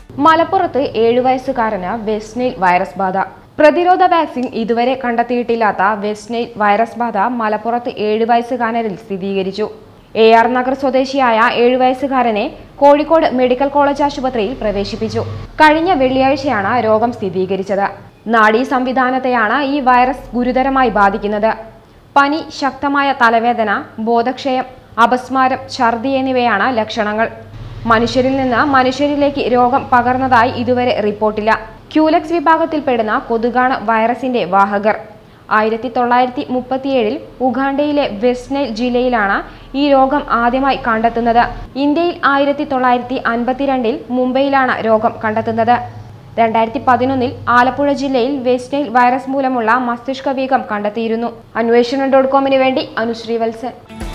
മലപ്പുറത്ത് ഏഴു വയസ്സുകാരന് west Nile virus ബാധ പ്രതിരോധ വാക്സിൻ ഇതുവരെ കണ്ടെത്തിയിട്ടില്ലാത്ത വെസ്റ്റ് നൈൽ വൈറസ് ബാധ മലപ്പുറത്ത് ഏഴു വയസ്സുകാരനിൽ സ്ഥിരീകരിച്ചു എ ആർ നഗർ സ്വദേശിയായ ഏഴു വയസ്സുകാരനെ കോഴിക്കോട് മെഡിക്കൽ കോളേജ് ആശുപത്രിയിൽ പ്രവേശിപ്പിച്ചു കഴിഞ്ഞ വെള്ളിയാഴ്ചയാണ് രോഗം സ്ഥിരീകരിച്ചത് നാഡീ സംവിധാനത്തെയാണ് ഈ വൈറസ് ഗുരുതരമായി ബാധിക്കുന്നത് പനി ശക്തമായ തലവേദന ബോധക്ഷയം അപസ്മാരം ഛർദി എന്നിവയാണ് ലക്ഷണങ്ങൾ മനുഷ്യരിൽ നിന്ന് മനുഷ്യരിലേക്ക് രോഗം പകർന്നതായി ഇതുവരെ റിപ്പോർട്ടില്ല ക്യൂലക്സ് വിഭാഗത്തിൽപ്പെടുന്ന കൊതുകാണ് വൈറസിന്റെ വാഹകർ ആയിരത്തി തൊള്ളായിരത്തി മുപ്പത്തിയേഴിൽ ഉഗാണ്ടയിലെ വെസ്റ്റ് നൈൽ ജില്ലയിലാണ് ഈ രോഗം ആദ്യമായി കണ്ടെത്തുന്നത് ഇന്ത്യയിൽ ആയിരത്തി തൊള്ളായിരത്തി അൻപത്തിരണ്ടിൽ മുംബൈയിലാണ് രോഗം കണ്ടെത്തുന്നത് രണ്ടായിരത്തി പതിനൊന്നിൽ ആലപ്പുഴ ജില്ലയിൽ വെസ്റ്റ് നൈൽ വൈറസ് മൂലമുള്ള മസ്തിഷ്ക വീക്കം കണ്ടെത്തിയിരുന്നു അന്വേഷണം ഡോട്ട് കോമിന് വേണ്ടി അനുശ്രീ വത്സൻ